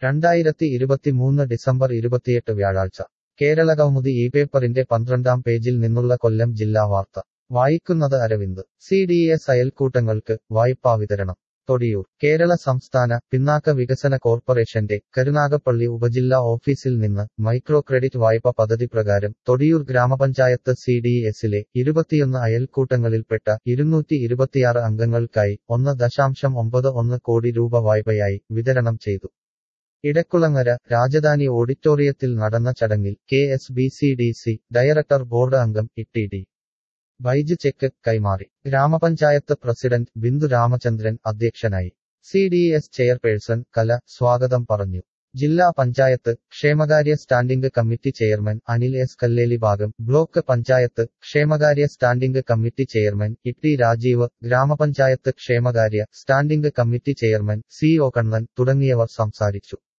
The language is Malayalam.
രണ്ടായിരത്തി ഇരുപത്തിമൂന്ന് ഡിസംബർ ഇരുപത്തിയെട്ട് വ്യാഴാഴ്ച കേരളകൗമുദി ഈ പേപ്പറിന്റെ പന്ത്രണ്ടാം പേജിൽ നിന്നുള്ള കൊല്ലം ജില്ലാ വാർത്ത വായിക്കുന്നത് അരവിന്ദ് സി ഡി എസ് അയൽക്കൂട്ടങ്ങൾക്ക് വായ്പാ വിതരണം തൊടിയൂർ കേരള സംസ്ഥാന പിന്നാക്ക വികസന കോർപ്പറേഷന്റെ കരുനാഗപ്പള്ളി ഉപജില്ലാ ഓഫീസിൽ നിന്ന് മൈക്രോ ക്രെഡിറ്റ് വായ്പ പദ്ധതി പ്രകാരം തൊടിയൂർ ഗ്രാമപഞ്ചായത്ത് സി ഡി എസിലെ ഇരുപത്തിയൊന്ന് അയൽക്കൂട്ടങ്ങളിൽപ്പെട്ട ഇരുന്നൂറ്റി ഇരുപത്തിയാറ് അംഗങ്ങൾക്കായി ഒന്ന് ദശാംശം ഒമ്പത് ഒന്ന് കോടി രൂപ വായ്പയായി വിതരണം ചെയ്തു ഇടക്കുളങ്ങര രാജധാനി ഓഡിറ്റോറിയത്തിൽ നടന്ന ചടങ്ങിൽ K S B C D C director board അംഗം ഇ ഡി ബൈജ് ചെക്ക് കൈമാറി ഗ്രാമപഞ്ചായത്ത് പ്രസിഡന്റ് ബിന്ദു രാമചന്ദ്രൻ അധ്യക്ഷനായി സി ഡി എസ് ചെയർപേഴ്സൺ കല സ്വാഗതം പറഞ്ഞു ജില്ലാ പഞ്ചായത്ത് ക്ഷേമകാര്യ standing committee chairman Anil S Kalleli ഭാഗം ബ്ലോക്ക് പഞ്ചായത്ത് ക്ഷേമകാര്യ standing committee chairman E Rajeev ഗ്രാമപഞ്ചായത്ത് ക്ഷേമകാര്യ standing committee chairman C O Kannan തുടങ്ങിയവർ സംസാരിച്ചു